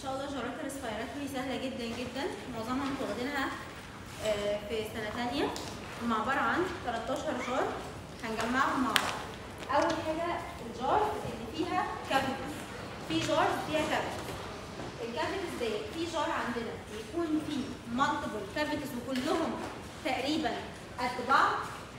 شاء الله جرات الريسبيراتوري سهله جدا جدا معظمها انتوا واخدينها آه، في سنه ثانيه هم عباره عن 13 جار هنجمعهم مع بعض اول حاجه الجار اللي فيها كابيتس في جار فيها كابيتس الكابيتس ديت في جار عندنا يكون فيه مالتيبل كابيتس وكلهم تقريبا قد بعض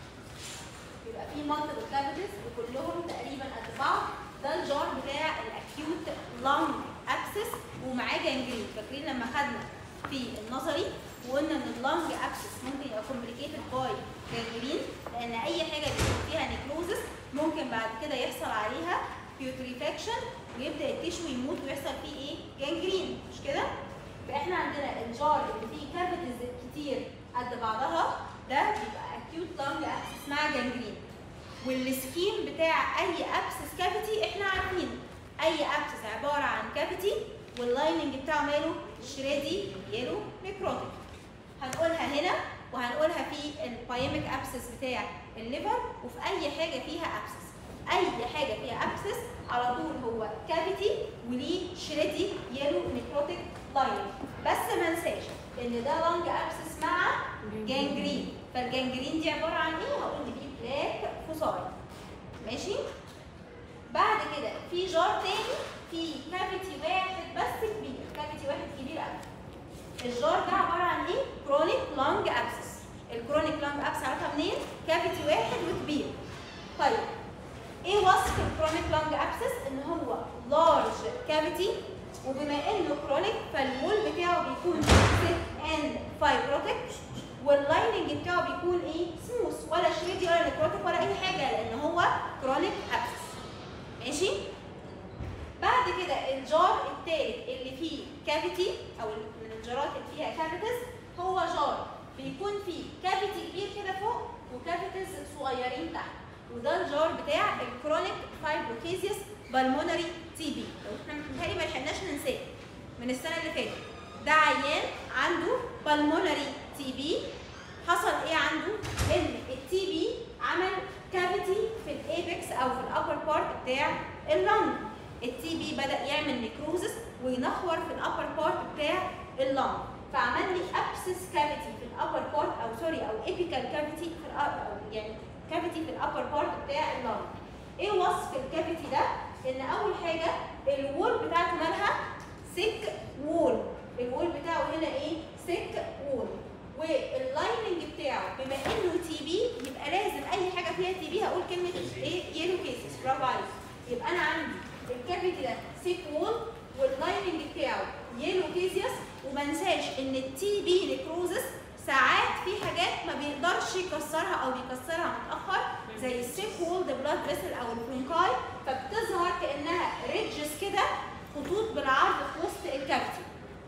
يبقى في مالتيبل كافيتيز وكلهم تقريبا قد بعض ده الجار بتاع الاكيوت لانج ابسس ومعاه جانجرين فاكرين لما خدنا في النظري وقلنا ان اللانج ابسس ممكن يبقى كومبليكيتد باي جانجرين لان اي حاجه بيكون فيها نيكروزس ممكن بعد كده يحصل عليها بيوتريفاكشن ويبدا التيشو يموت ويحصل فيه ايه جانجرين مش كده فاحنا عندنا الجار اللي فيه كافيتيز كتير قد بعضها ده بيبقى اكيوت لانج ابسس مع جانجرين والسكيم بتاع اي ابسس كافيتي احنا عارفين اي ابسس عباره عن كافيتي واللايننج بتاعه ماله شريدي يلو نيكروتيك هنقولها هنا وهنقولها في البايميك ابسس بتاع الليفر وفي اي حاجه فيها ابسس اي حاجه فيها ابسس على طول هو كافيتي وليه شريدي يلو نيكروتيك لايننج بس ما ننساش ان ده لانج ابسس مع جانجرين فالجانجرين دي عباره عن ايه هقول دي بلاك فصائل ماشي بعد كده في جار تاني في كافيتي واحد بس كبير كافيتي واحد كبير قوي الجار ده عباره عن ايه كرونيك لانج ابسس الكرونيك لانج ابسس عارفها منين كافيتي واحد وكبير طيب ايه وصف الكرونيك لانج ابسس ان هو لارج كافيتي وبما انه كرونيك فالوول بتاعه بيكون ثيك اند فايبروتيك واللايننج بتاعه بيكون ايه سموث ولا شريدي ولا نكروتيك ولا اي حاجه لان هو كرونيك ابسس ماشي بعد كده الجار الثالث اللي فيه كافيتي او من الجارات اللي فيها كافيتس هو جار بيكون فيه كافيتي كبير كده فوق وكافيتس صغيرين تحت وده الجار بتاع الكرونيك فايبروكيزيوس بالمونري تي بي لو احنا متهيألي ما لحقناش ننساه من السنه اللي فاتت ده عيان عنده بالمونري تي بي حصل ايه عنده ان التي بي عمل كافيتي في الايبكس او في الابر بارت بتاع اللنج التي بي بدا يعمل نيكروزس وينخور في الابر بارت بتاع اللنج فعمل لي ابسس كافيتي في الابر بارت او سوري او ايبيكال كافيتي في الأ- أو يعني كافيتي في الابر بارت بتاع اللنج ايه وصف الكافيتي ده ان اول حاجه الوول بتاعته مالها سيك وول الوول بتاعه هنا ايه سيك وول واللايننج بتاعه بما انه تي بي يبقى لازم اي حاجه فيها تي بي هقول كلمه ايه يلو كيسز برافو عليك يبقى انا عندي الكافيتي ده سيك وول واللايننج بتاعه يلو كيزيوس وما انساش ان التي بي نيكروزس ساعات في حاجات ما بيقدرش يكسرها او بيكسرها متاخر زي السيك وول بلاد فيسل او البرونكاي فبتظهر كانها ريدجز كده خطوط بالعرض في وسط الكافيتي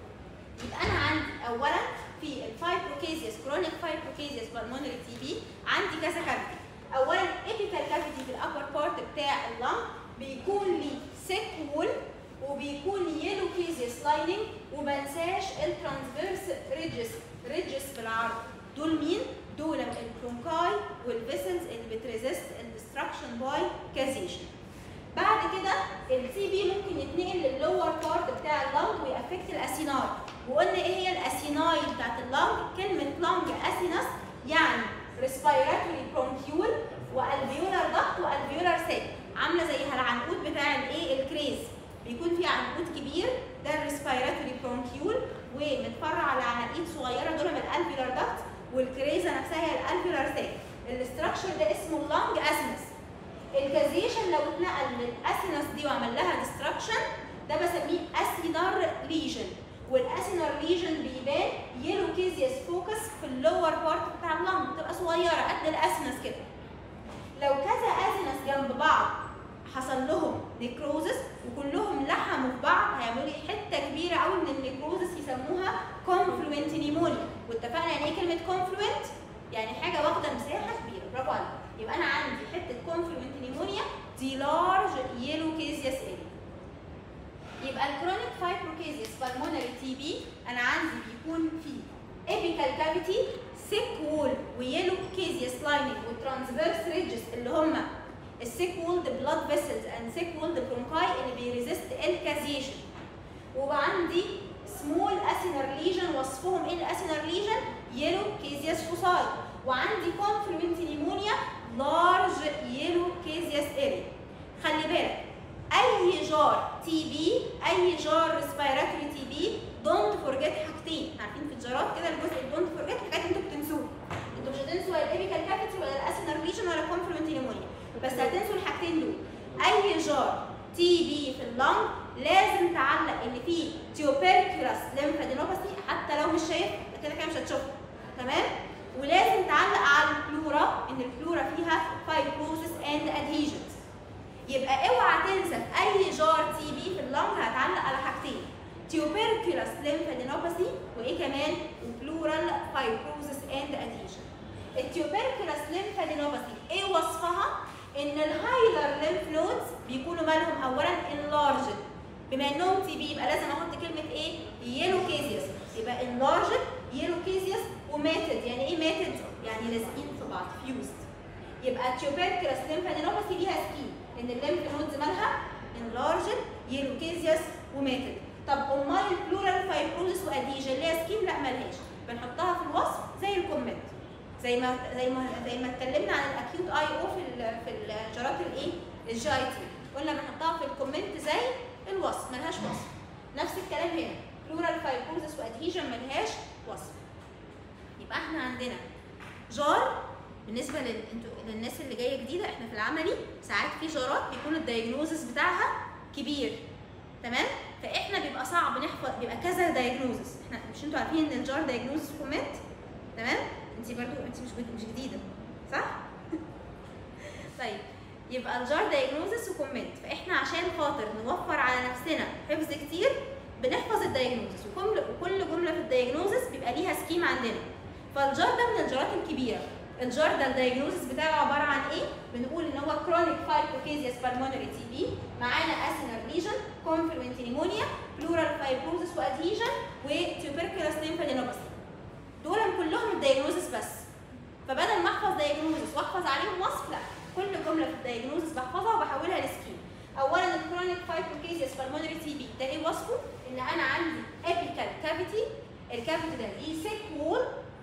يبقى انا عندي اولا في الفايبروكيزيوس كرونيك فايبروكيزيوس بالمونري تي بي عندي كذا كافيتي اولا ايبيكال كافيتي في الابر بارت بتاع اللنج بيكون لي سيك وول وبيكون يلو كيزيوس لايننج وما انساش الترانسفيرس ريدجز ريدجز بالعرض دول مين؟ دول البرونكاي والفيسلز اللي بتريزست الدستركشن باي كازيشن بعد كده التي بي ممكن يتنقل لللور بارت بتاع اللنج ويأفكت الاسيناي وقلنا ايه هي الاسيناي بتاعت اللنج كلمه لنج اسينس يعني ريسبيراتوري برونكيول والفيولار ضغط والفيولار سيل عامله زي العنقود بتاع الايه الكريز بيكون في عنقود كبير ده الريسبيراتوري برونكيول ومتفرع على عناقيد صغيره دول من الالفيولار ضغط والكريزه نفسها هي الالفيولار سيل الاستراكشر ده اسمه لانج اسينس الكازيشن لو اتنقل من الاسينس دي وعمل لها ديستراكشن ده بسميه اسينار ليجن والاسينار ليجن بيبان يلو كيزيوس فوكس في اللور بارت بتاع اللنج بتبقى صغيره قد الاسينس كده لو كذا اسينس جنب بعض حصل لهم نيكروزس وكلهم لحموا في بعض هيعملوا لي حته كبيره قوي من النيكروزس يسموها كونفلوينت نيمونيا واتفقنا يعني ايه كلمه كونفلوينت يعني حاجه واخده مساحه كبيره برافو عليك يبقى انا عندي حته كونفلوينت نيمونيا دي لارج يلو كيزيوس اريا يبقى الكرونيك فايبروكيزيس بالمونري تي بي انا عندي بيكون فيه ايبيكال كافيتي سيك وول ويلو كيزيوس لايننج وترانسفيرس ريدجز اللي هم السيك وولد بلاد فيسلز اند سيك وولد برونكاي اللي بيريزست الكازيشن وعندي سمول اسينر ليجن وصفهم ايه الاسينر ليجن يلو كيزياس فوساي وعندي كونفرمنت نيمونيا لارج يلو كيزياس اري خلي بالك اي جار تي بي اي جار ريسبيراتوري تي بي دونت فورجيت حاجتين عارفين في الجارات كده الجزء دونت فورجيت حاجات انتوا بتنسوها انتوا مش هتنسوا الابيكال كافيتي ولا الاسينر ليجن ولا كونفرمنت نيمونيا بس هتنسوا الحاجتين دول اي جار تي بي في اللنج لازم تعلق اللي فيه تيوبيركولاس ليمفادينوباثي حتى لو مش شايف كده كده مش هتشوفها تمام ولازم تعلق على البلورا ان البلورا فيها فايبروزس اند ادهيجنز يبقى اوعى تنسى في اي جار تي بي في اللنج هتعلق على حاجتين تيوبيركولاس ليمفادينوباثي وايه كمان وبلورال فايبروزس اند ادهيجن التيوبيركولاس ليمفادينوباثي ايه وصفها ان الهايلر ليمف نودز بيكونوا مالهم اولا انلارجد بما انهم تي بي يبقى لازم احط كلمه ايه يلو كيزيوس يبقى انلارجد يلو كيزيوس وماتد يعني ايه ماتد يعني لازقين في بعض فيوزد يبقى التيوبيركولاس ليمفادينوباثي ليها سكيم ان الليمف نودز مالها انلارجد يلو كيزيوس وماتد طب امال البلورال فايبروزس واديجن ليها سكيم لا مالهاش بنحطها في الوصف زي الكومنت زي ما زي ما زي ما اتكلمنا عن الاكيوت اي او في ال في الجرات الايه الجي اي تي قلنا بنحطها في الكومنت زي الوصف ملهاش وصف نفس الكلام هنا بلورال فايبروزس وادهيجن ملهاش وصف يبقى احنا عندنا جار بالنسبه لل... انتوا- للناس اللي جايه جديده احنا في العملي ساعات في جارات بيكون الدايجنوزس بتاعها كبير تمام فاحنا بيبقى صعب نحفظ بيبقى كذا دايجنوزس احنا مش انتوا عارفين ان الجار دايجنوزس كومنت تمام انت برضو انت مش جد- مش جديده صح طيب يبقى الجار دايجنوزس وكومنت فاحنا عشان خاطر نوفر على نفسنا حفظ كتير بنحفظ الدايجنوزس وكل وكل جمله في الدايجنوزس بيبقى ليها سكيم عندنا فالجار ده من الجارات الكبيره الجار ده الدايجنوزس بتاعه عباره عن ايه بنقول ان هو كرونيك فايبروكيزياس بالمونري تي بي معانا اسينر ليجن كونفرمنت نيمونيا بلورال فايبروزس وادهيجن وتيوبركولاس ليمفادينوباثي دول كلهم الدايجنوزس بس فبدل ما احفظ دايجنوزس واحفظ عليهم وصف لا كل جمله في الدايجنوزس بحفظها وبحولها لسكيم اولا الكرونيك فايبروكيزياس بالمونري تي بي ده ايه وصفه ان انا عندي ابيكال كافيتي الكافيتي ده ليه سيك وول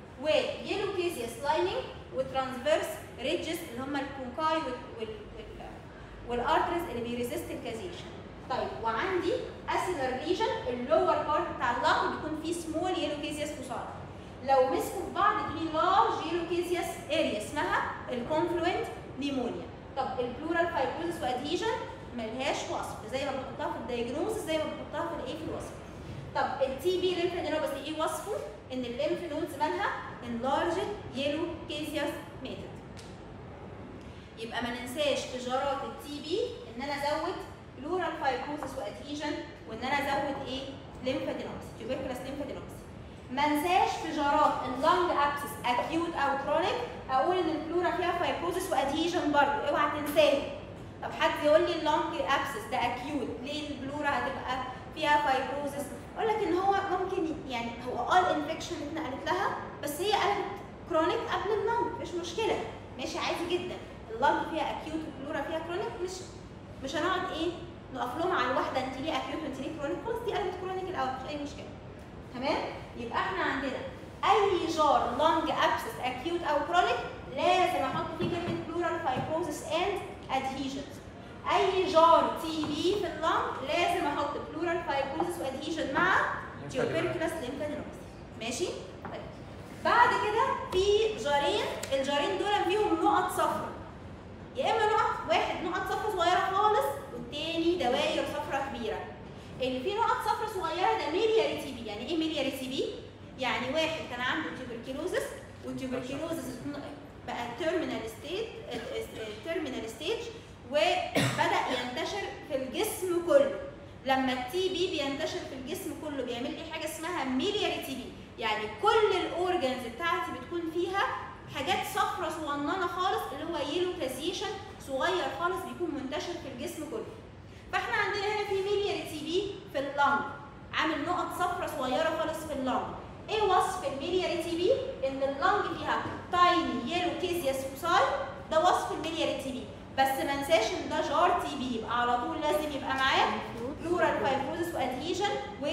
ويلو كيزياس لايننج وترانسفيرس ريدجز اللي هم الكونكاي وال وال وال والارترز اللي بيريزست الكازيشن طيب وعندي اسيلر ليجن اللور بارت بتاع اللنج بيكون فيه سمول يلو كيزياس فوسار لو مسكوا في بعض دي لارج يلو كيزياس اريا اسمها الكونفلوينت نيمونيا طب البلورال فايبروزس وادهيجن ملهاش وصف زي ما بنحطها في الدايجنوز زي ما بنحطها في الايه في الوصف طب التي بي ليمفادينوباثي ايه وصفه ان الليمف نودز مالها انلارجد يلو كيزياس ميتد يبقى ما ننساش في جارات التي بي ان انا ازود بلورال فايبروزس وادهيجن وان انا ازود ايه ليمفادينوباثي تيوبركولاس ليمفادينوباثي ما انساش في جارات اللنج ابسس اكيوت او كرونيك اقول ان البلورا فيها فايبروزس وادهيجن برضه اوعى تنساه طب حد يقول لي اللنج ابسس ده اكيوت ليه البلورا هتبقى فيها فايبروزس اقول لك ان هو ممكن يعني هو اه الانفكشن اللي اتنقلت لها بس هي قلبت كرونيك قبل اللنج مش مشكله ماشي عادي جدا اللنج فيها اكيوت والبلورا فيها كرونيك مش مش هنقعد ايه نقف لهم على الواحده انت ليه اكيوت وانت ليه كرونيك خلاص دي قلبت كرونيك الاول مش اي مشكله تمام يبقى احنا عندنا اي جار لونج ابسس اكيوت او كرونيك لازم احط فيه كلمه بلورال فايبروزس اند ادهيجنز اي جار تي بي في اللنج لازم احط بلورال فايبروزس وادهيجن مع تيوبركولاس ليمفادينوباثي ماشي طيب. بعد كده في جارين الجارين دول فيهم نقط صفراء يا اما نقط واحد نقط صفراء صغيره خالص والتاني دوائر صفراء كبيره اللي فيه نقط صفراء صغيره ده ميلياري تي بي يعني ايه ميلياري تي بي يعني واحد كان عنده تيوبركلوزس والتيوبركلوزس بقى تيرمينال ستيت تيرمينال ستيج وبدا ينتشر في الجسم كله لما التي بي بينتشر في الجسم كله بيعمل لي حاجه اسمها ميلياري تي بي يعني كل الاورجنز بتاعتي بتكون فيها حاجات صفرة صغننه خالص اللي هو يلو كازيشن صغير خالص بيكون منتشر في الجسم كله فاحنا عندنا هنا في ميلياري تي بي في اللنج عامل نقط صفرة صغيره خالص في اللنج ايه وصف الميلياري تي بي ان اللنج فيها تايني يلو كيزياس فوساي ده وصف الميلياري تي بي بس ما انساش ان ده جار تي بي يبقى على طول لازم يبقى معاه بلورال فايبروزس وادهيجن و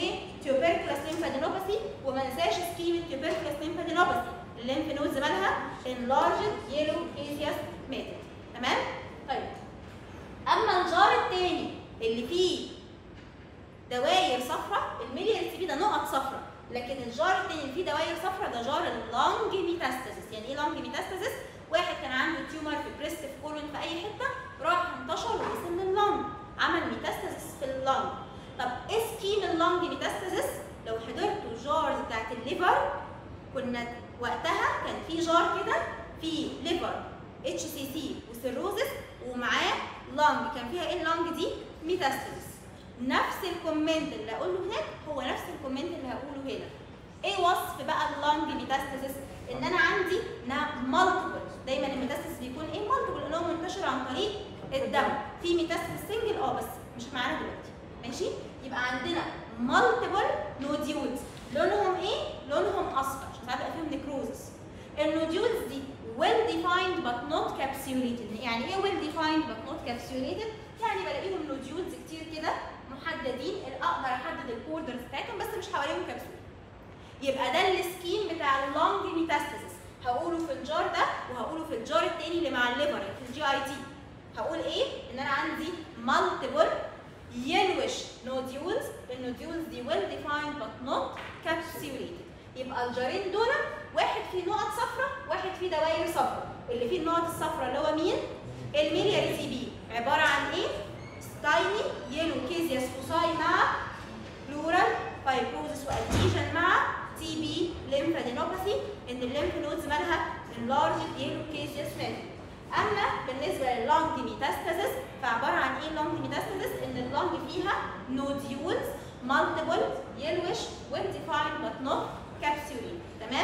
lymphadenopathy الليمف نودز مالها enlarged yellow caseous matter تمام طيب اما الجار التاني اللي فيه دواير صفراء الميليال سي بي ده نقط صفراء لكن الجار التاني اللي فيه دواير صفراء ده جار اللونج ميتاستاسيس يعني ايه لونج ميتاستاسيس واحد كان عنده تيومر في بريست في كولون في اي حته راح انتشر ووصل لللونج عمل ميتاستاسيس في اللونج طب ايه سكيم اللونج ميتاستاسيس لو حضرتوا جارز بتاعت الليفر كنا وقتها كان في جار كده فيه ليفر اتش سي سي وسيروزس ومعاه لونج كان فيها ايه اللونج دي ميتاستاسيس نفس الكومنت اللي هقوله هناك هو نفس الكومنت اللي هقوله هنا ايه وصف بقى اللونج ميتاستاسيس ان انا عندي انها مالتيبل دايما الميتاستاسيس بيكون ايه مالتيبل اللي هو منتشر عن طريق الدم في ميتاستاسيس سنجل اه بس مش معانا دلوقتي ماشي يبقى عندنا مالتيبل نوديولز لونهم ايه لونهم اصفر عشان ساعات بيبقى فيهم نيكروزس النوديولز دي well defined but not capsulated يعني ايه well defined but not capsulated يعني بلاقيهم نوديولز كتير كده محددين اقدر احدد البوردرز بتاعتهم بس مش حواليهم كبسول يبقى ده السكيم بتاع اللونج ميتاستاسيس هقوله في الجار ده وهقوله في الجار التاني اللي مع الليفر في الجي اي تي هقول ايه ان انا عندي multiple yellowish nodules النوديولز دي well defined but not capsulated يبقى الجارين دول واحد فيه نقط صفراء واحد فيه دواير صفراء اللي فيه النقط الصفراء اللي هو مين الميلياري تي بي عباره عن ايه ستايني يلو كيزياس فوساي مع بلورال فايبروزس واديشن مع تي بي ليمفادينوباثي ان الليمف نودز مالها enlarged يلو كيزياس ماتر اما بالنسبه لللونج ميتاستاسيس فعباره عن ايه اللونج ميتاستاسيس ان اللونج فيها نوديولز مالتيبل يلوش ويل ديفايند بت نوت كابسولين تمام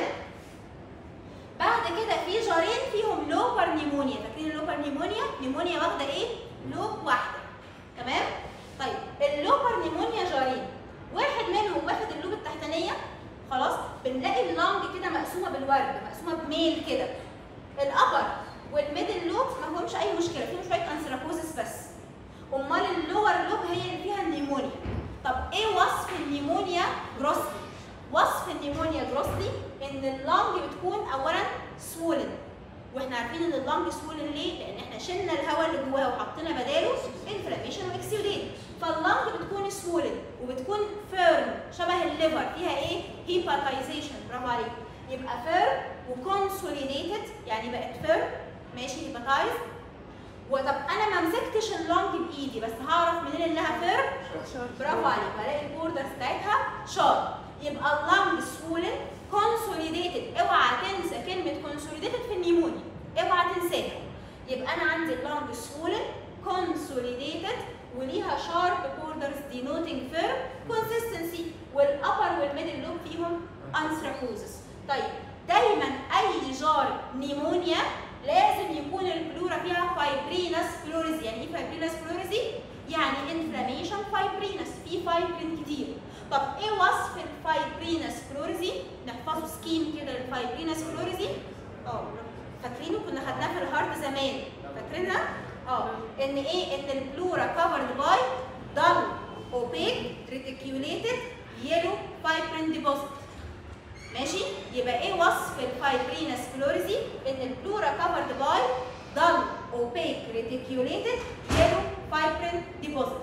بعد كده في جارين فيهم لوبر نيمونيا فاكرين اللوبر نيمونيا نيمونيا واخده ايه لوب واحده تمام طيب اللوبر نيمونيا جارين واحد منهم واخد اللوب التحتانيه خلاص بنلاقي اللونج كده مقسومه بالورد مقسومه بميل كده الابر والميدل لوب ما همش اي مشكله فيهم شويه انسراكوزس بس امال اللور لوب هي اللي فيها النيمونيا طب ايه وصف النيمونيا جروسلي وصف النيمونيا جروسلي ان اللنج بتكون اولا سولن واحنا عارفين ان اللنج سولن ليه؟ لان احنا شلنا الهواء اللي جواه وحطينا بداله انفلاميشن واكسيوديت فاللنج بتكون سولن وبتكون فيرم شبه الليفر فيها ايه؟ هيباتايزيشن برافو عليك يبقى فيرم وكونسوليديتد يعني بقت فيرم ماشي هيباتايز وطب انا ما مسكتش اللونج بايدي بس هعرف منين انها فيرم برافو عليك هلاقي البوردرز بتاعتها شارب يبقى اللونج سولن كونسوليديتد اوعى تنسى كلمه كونسوليديتد في النيمونيا اوعى تنساها يبقى انا عندي اللونج سولن كونسوليديتد وليها شارب بوردرز دينوتنج فيرم كونسيستنسي والابر والميدل لوب فيهم انثراكوزس طيب دايما اي جار نيمونيا لازم يكون البلورا فيها فايبرينس فلوريزي يعني ايه فايبرينس فلوريزي يعني انفلاميشن فايبرينس في فايبرين كتير طب ايه وصف الفايبرينس فلوريزي نحفظه سكيم كده للفايبرينس فلوريزي اه فاكرينه كنا خدناه في الهارت زمان فاكرينها اه ان ايه ان البلورا كفرد باي دل اوبيك ريتيكيوليتد يلو فايبرين ديبوزيت ماشي يبقى ايه وصف الفايبرينس فلوريزي ان البلورا كفرد باي دل اوبيك ريتيكيوليتد يلو فايبرين ديبوزيت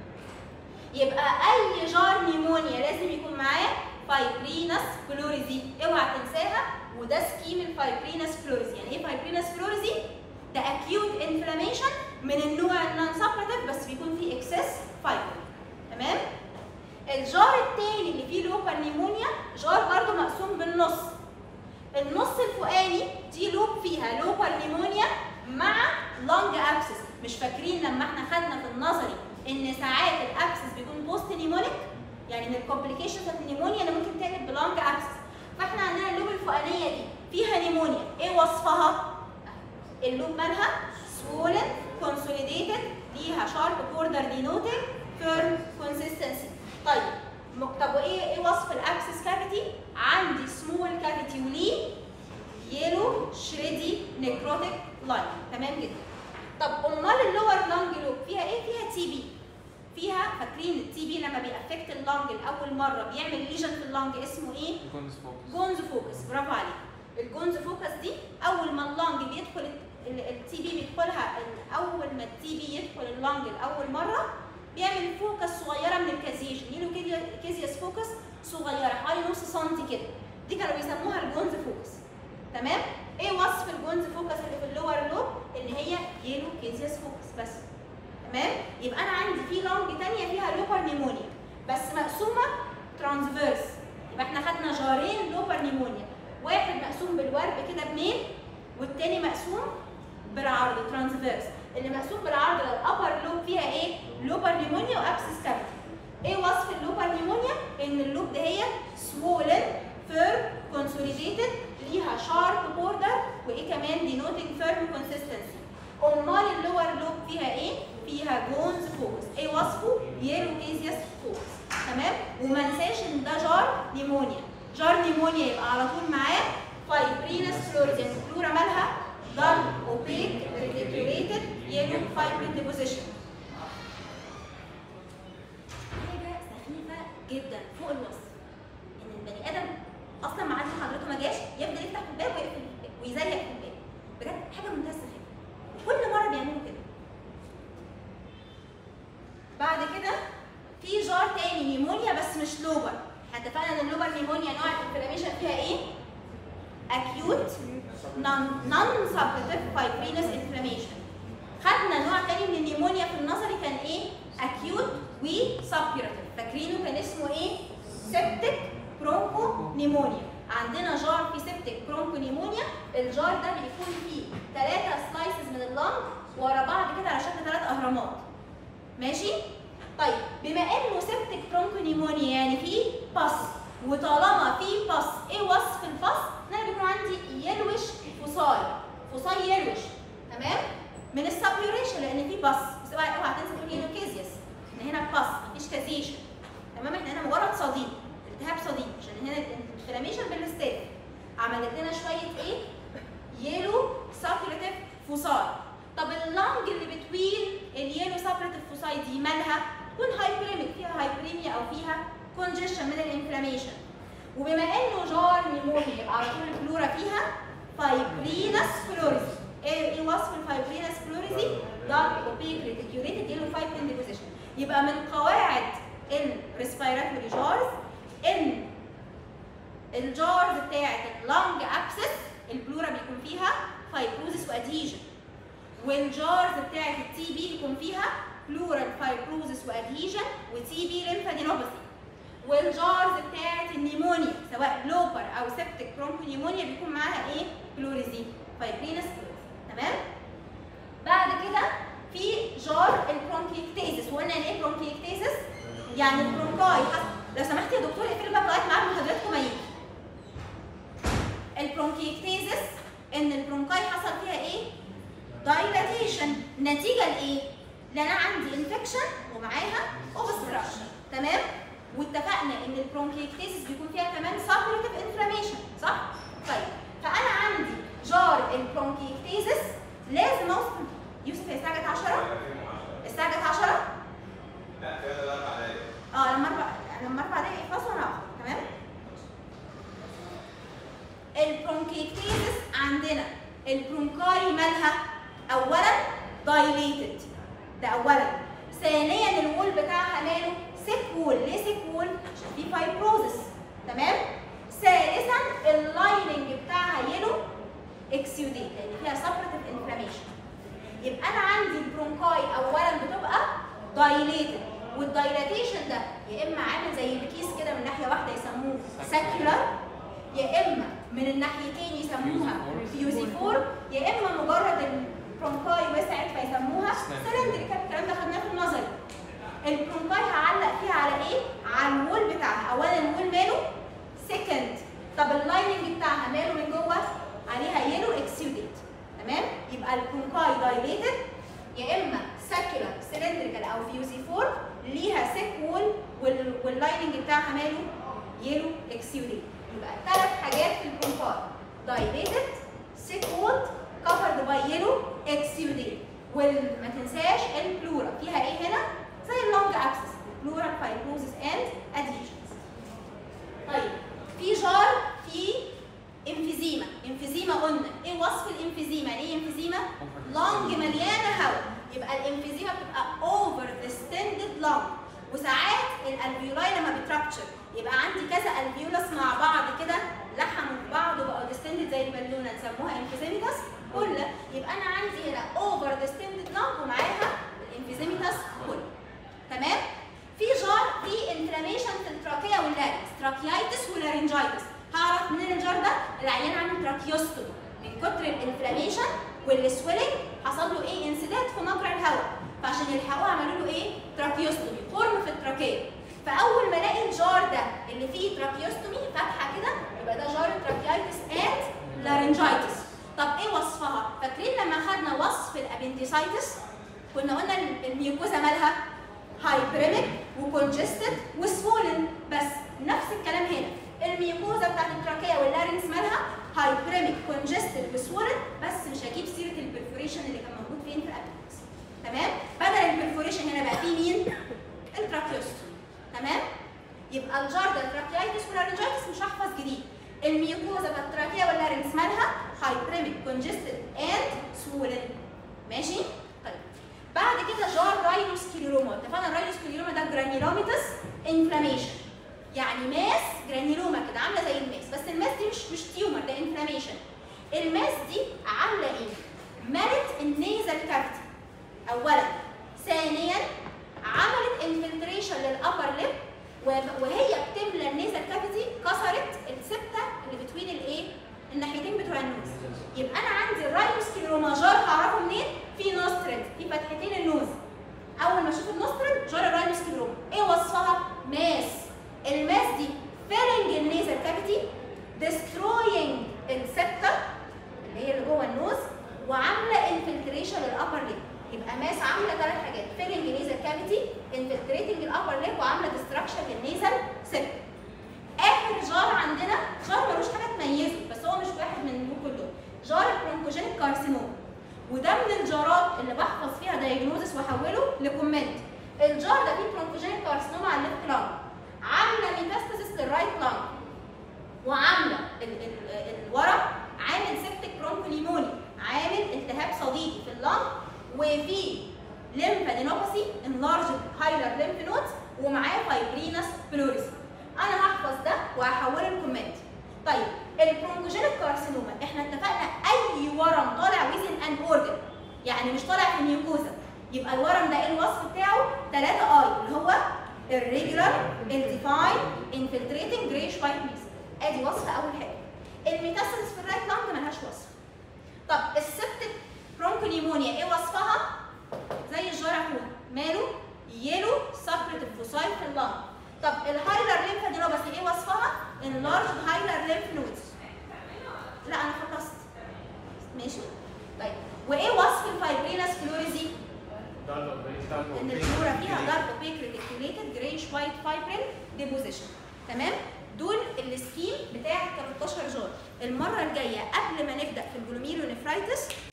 يبقى اي جار نيمونيا لازم يكون معاه فايبرينس فلوريزي اوعى تنساها وده سكيم الفايبرينس فلوريزي يعني ايه فايبرينس فلوريزي ده اكيوت انفلاميشن من النوع النون سبرتيف بس بيكون فيه اكسس فايبر تمام الجار التاني اللي فيه لوبر نيمونيا جار برضو مقسوم بالنص النص الفوقاني دي لوب فيها لوبر نيمونيا مع لونج ابسس مش فاكرين لما احنا خدنا في النظري ان ساعات الابسس بيكون بوست نيمونيك يعني من الكومبليكيشنز بتاعت النيمونيا اللي ممكن تقلب بلونج ابسس فاحنا عندنا اللوب الفوقانيه دي فيها نيمونيا ايه وصفها اللوب مالها swollen consolidated ليها sharp border denoting firm consistency طيب م- طب وايه ايه وصف الابسس كافيتي عندي سمول كافيتي وليه يلو شريدي نيكروتيك لاين تمام جدا طب امال اللور لانج لوب فيها ايه فيها تي بي فيها فاكرين التي بي لما بيأفكت اللانج لاول مره بيعمل ليجن في اللانج اسمه ايه يكون سبوكس جونز فوكس برافو عليك الجونز فوكس دي اول ما اللنج بيدخل التي بي بيدخلها ال- اول ما التي بي يدخل اللنج لاول مره بيعمل فوكس صغيره من الكازيشن يلو كيزياس فوكس صغيره حوالي نص سنتي كده دي كانوا بيسموها الجونز فوكس تمام ايه وصف الجونز فوكس اللي في اللور لوب اللي هي يلو كيزياس فوكس بس تمام يبقى انا عندي في لونج تانية فيها لوبر نيمونيا بس مقسومه ترانسفيرس يبقى احنا خدنا جارين لوبر نيمونيا واحد مقسوم بالورب كده بميل والتاني مقسوم بالعرض ترانسفيرس اللي مقسوم بالعرض الابر لوب فيها ايه لوبر نيمونيا وابسس كافيتي ايه وصف اللوبر نيمونيا ان اللوب دهيت swollen فير كونسوليديتد ليها شارب بوردر وايه كمان denoting firm consistency امال اللور لوب فيها ايه فيها جونز فوكس ايه وصفه يلو كيزياس فوكس تمام وما ننساش ان ده جار نيمونيا جار نيمونيا يبقى على طول معاه فايبرينس فلوريد يعني الفلورا مالها دال اوبيك ريتيكوليتد يلو فايبرين ديبوزيشن حاجه سخيفه جدا فوق الوصف ان البني ادم اصلا معدي حضرته ما جاش يفضل يفتح في الباب ويقفل الباب ويزيق في الباب بجد حاجه منتهى السخافه كل مره بيعملوا كده بعد كده في جار تاني نيمونيا بس مش لوبر احنا اتفقنا ان اللوبر نيمونيا نوع الانفلاميشن فيها ايه؟ acute non non suppurative fibrinous inflammation خدنا نوع تاني من النيمونيا في النظري كان ايه؟ acute و suppurative فاكرينه كان اسمه ايه؟ septic برونكو نيمونيا عندنا جار في سيبتك برونكو نيمونيا الجار ده بيكون فيه ثلاثة سلايسز من اللنج ورا بعض كده على شكل ثلاث اهرامات ماشي طيب بما انه سيبتك برونكو نيمونيا يعني فيه باس وطالما فيه باس ايه وصف الباس ان انا بيكون عندي يلوش فصاي فصاي يلوش تمام من السبيوريشن لان فيه باس بس اوعى اوعى تنسى تقول يلوكيزيوس ان هنا باس مفيش كازيشن تمام احنا هنا مجرد صديد التهاب صديد عشان هنا الانفلاميشن بالستاف عملت لنا شويه ايه يلو سابيوريتيف فوساي طب اللنج اللي بتوين اليلو سابيوريتيف فوساي دي مالها تكون هايبريميك فيها هايبريميا او فيها كونجيشن من الانفلاميشن وبما انه جار نيمونيا يبقى على طول الفلورا فيها فايبرينس فلوريزي ايه ايه وصف الفايبرينس فلوريزي ده اوبيك ريتيكيوليتد يلو فايبرين ديبوزيشن يبقى من قواعد الريسبيراتوري جارز ان الجارز بتاعت اللنج ابسس البلورا بيكون فيها فايبروزس وادهيجن والجارز بتاعت التي بي بيكون فيها بلورال فايبروزس وادهيجن وتي بي ليمفادينوباثي والجارز بتاعت النيمونيا سواء لوبر او سيبتك برونكو نيمونيا بيكون معاها ايه بلوريزي فايبرينس تمام بعد كده في جار البرونكيكتيزس وقلنا يعني ايه برونكيكتيزس يعني البرونكاي لو سمحت يا دكتور اقفل الباب لغايه ما عم حضرتكم ما يجي البرونكيكتيزس ان البرونكاي حصل فيها ايه دايلاتيشن نتيجه لايه لان انا عندي انفكشن ومعاها اوبستراكشن تمام واتفقنا ان البرونكيكتيزس بيكون فيها كمان سابوريتيف انفلاميشن صح طيب فانا عندي جار البرونكيكتيزس لازم اوصل يوسف هي الساعه جت 10 الساعه جت 10 لا كده ده اربع دقايق اه لما اربع لما اربع دقايق يخلصوا انا هاخد تمام البرونكيكتيزس عندنا البرونكاي مالها اولا دايليتد ده اولا ثانيا الوول بتاعها ماله سيك وول ليه سيك وول عشان في فايبروزس تمام ثالثا اللايننج بتاعها يلو اكسيوديت لان فيها سبرتيف انفلاميشن يبقى انا عندي البرونكاي اولا بتبقى دايليتد والدايلاتيشن ده يا اما عامل زي الكيس كده من ناحيه واحده يسموه ساكيولار يا اما من الناحيتين يسموها فيوزيفور يا اما مجرد البرونكاي وسعت فيسموها سلندريكال الكلام ده خدناه في النظري البرونكاي هعلق فيها على ايه؟ على الوول بتاعها اولا الوول ماله سكند طب اللايننج بتاعها ماله من جوه عليها يلو اكسيوديت تمام يبقى البرونكاي دايليتد يا اما ساكيولار سلندريكال او فيوزيفور ليها سيك وول واللايننج بتاعها ماله يلو اكسيوديت يبقى ثلاث حاجات في البرونكاي دايليتد سيك وول كفرد باي يلو اكسيوديت وما تنساش البلورا فيها ايه هنا زي اللونج ابسس بلورال فايبروزس اند ادهيشنز طيب في جار في امفيزيما لانج وساعات الالفيولاي لما بترابتشر يبقى عندي كذا الفيولس مع بعض كده لحموا في بعض وبقوا ديستندد زي البالونه نسموها انفيزيميتاس كلها يبقى انا عندي هنا اوفر ديستندد لانج ومعاها الانفيزيميتاس كلها تمام في جار في انفلاميشن في التراكيه واللارنكس تراكيايتس ولارنجايتس هعرف منين الجار ده العيان عنده تراكيوستومي من كتر الانفلاميشن والسويلنج حصل له ايه انسداد في مجرى الهواء فعشان يلحقوه عملوا له ايه تراكيوستومي خرم في التراكيه فاول ما الاقي الجار ده اللي فيه تراكيوستومي فتحه كده يبقى ده جار تراكيايتس اند لارنجايتس طب ايه وصفها فاكرين لما خدنا وصف الابنديسايتس كنا قلنا الميوكوزا مالها هايبريميك وكونجستد وسوولن بس نفس الكلام هنا الميوكوزا بتاعت التراكيه واللارنكس مالها هايبريميك كونجستد وسوولن بس مش هجيب سيره البرفوريشن اللي كان موجود فين في الابندكس تمام بدل البرفوريشن هنا بقى فيه مين التراكيوستومي تمام يبقى الجار ده التراكيايتس واللارنجايتس مش هحفظ جديد الميوكوزا بتاعت التراكيه واللارنكس مالها هايبريميك كونجستد اند سوولن ماشي طيب بعد كده جار راينوسكليروما اتفقنا الراينوسكليروما ده جرانيلوميتس انفلاميشن يعني ماس جرانيلوما كده عامله زي الماس بس الماس دي مش مش تيومر ده انفلاميشن الماس دي عامله ايه مالت النيزل كافيتي اولا ثانيا عملت انفلتريشن للابر ليب وهي بتملى النيزل كافيتي كسرت السته اللي بتوين الايه الناحيتين بتوع النوز يبقى انا عندي الراينوسكليروما جار هعرفه منين في نوسترل في فتحتين النوز اول ما اشوف النوسترل جار الراينوسكليروما ايه وصفها ماس الماس دي فيلنج النيزل كافيتي ديستروينج السبتة اللي هي اللي جوه النوز وعامله انفلتريشن للابر ليب يبقى ماس عامله ثلاث حاجات فيلنج النيزل كافيتي انفلتريتنج الابر ليب وعامله ديستراكشن للنيزل سبتة اخر جار عندنا جار ملوش حاجه تميزه بس هو مش واحد من دول كلهم جار البرونكوجينيك كارسينوم وده من الجارات اللي بحفظ فيها دايجنوزس واحوله لكومنت الجار ده فيه برونكوجينيك كارسينوم على الليفت لانج عامله ميتاستاسيس للرايت لانج وعامله ال ال الورم عامل سيبتك برونكوليموني عامل التهاب صديدي في اللنج وفي ليمفادينوباثي انلارج هايلر ليمف نودز ومعاه فايبرينس بلوريسي انا هحفظ ده وهحوله لكومنت طيب البرونكوجينيك كارسينوما احنا اتفقنا اي ورم طالع ويزن ان اورجن يعني مش طالع في الميوكوزا يبقى الورم ده ايه الوصف بتاعه 3 اي اللي هو الريجولار انتيفاين انفلتريتنج جريش وايت ميس ادي وصف اول حاجه الميتاستاسيس في الرايت لانج ملهاش وصف طب السبتك برونكونيمونيا ايه وصفها زي الجرعون ماله يلو سبريتيف فوسايل في اللنج طب الهايلر ليمفادينوباثي ايه وصفها انلارج هايلر ليمف نودز لا انا خلصت ماشي طيب وايه وصف الفايبرينس فلوريزي ان الفلورا فيها دارك بيك ريتيكوليتد جريش وايت فايبرين ديبوزيشن تمام دول السكيم بتاع 13 جار المره الجايه قبل ما نبدا في الجلوميرونيفرايتس